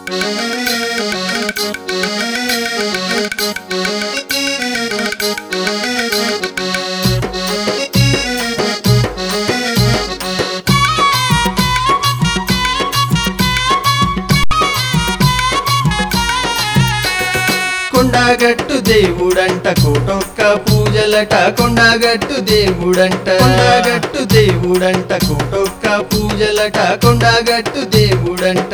కొండగట్టు దేవుడంట కోటొక్క పూజలట కొండగట్టు దేవుడంట కొండగట్టు దేవుడంట కోటొక్క పూజలట కొండగట్టు దేవుడంట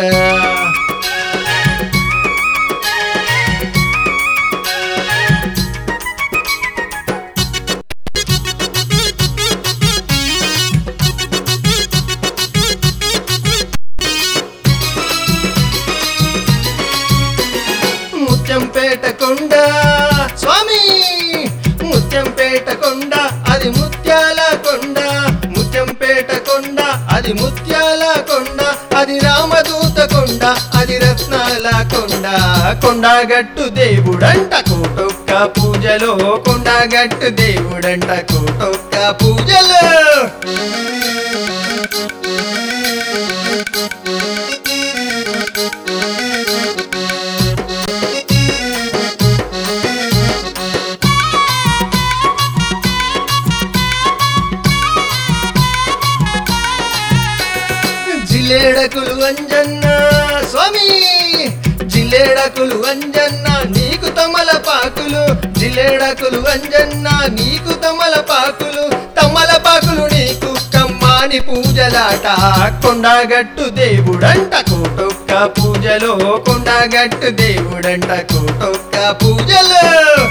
ముత్యంపేట కొండ స్వామి ముత్యంపేట కొండ అది ముత్యాల కొండ ముత్యంపేట కొండ అది ముత్యాల కొండ అది రామదూత కొండ అది రత్నాల కొండ కొండగట్టు దేవుడంట కోటొక్క పూజలో కొండగట్టు దేవుడంట కోటొక్క పూజలో జిల్లేడకులు అంజన్న స్వామి జిల్లేడకులు అంజన్న నీకు తమలపాకులు జిల్లేడకులు అంజన్న నీకు తమలపాకులు తమలపాకులు నీకు కమ్మాని పూజలాట కొండగట్టు దేవుడంట కోటొక్క పూజలో కొండగట్టు దేవుడంట కోటొక్క పూజలో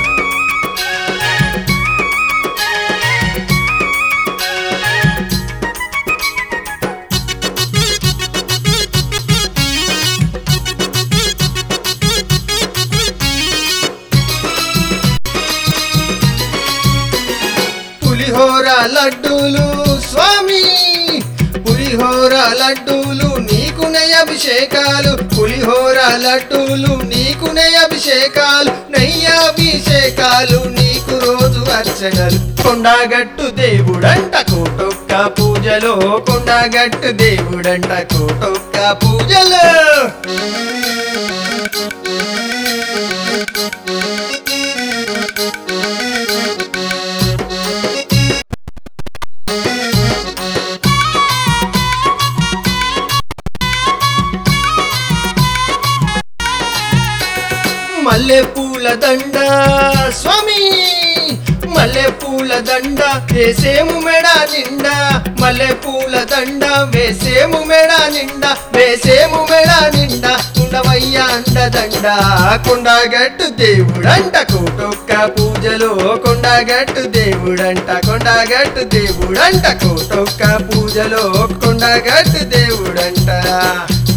పులిహోర లడ్డూలు స్వామి పులిహోర లడ్డూలు నీకునే అభిషేకాలు పులిహోర లడ్డూలు నీకునే అభిషేకాలు నెయ్యాభిషేకాలు నీకు రోజు అర్చనలు కొండగట్టు దేవుడంట కోటొక్క పూజలో కొండగట్టు దేవుడంట కోటొక్క పూజలో మల్లె పూల దండ స్వామి మల్లె పూల దండ వేసేము మెడ నిండా మల్లె పూల దండ వేసేము మెడ నిండా వేసేము మెడ నిండా ఉండవయ్య అండదండ కొండగట్టు దేవుడంట కోటొక్క పూజలో కొండగట్టు దేవుడంట కొండగట్టు దేవుడంట కోటొక్క పూజలో కొండగట్టు దేవుడంట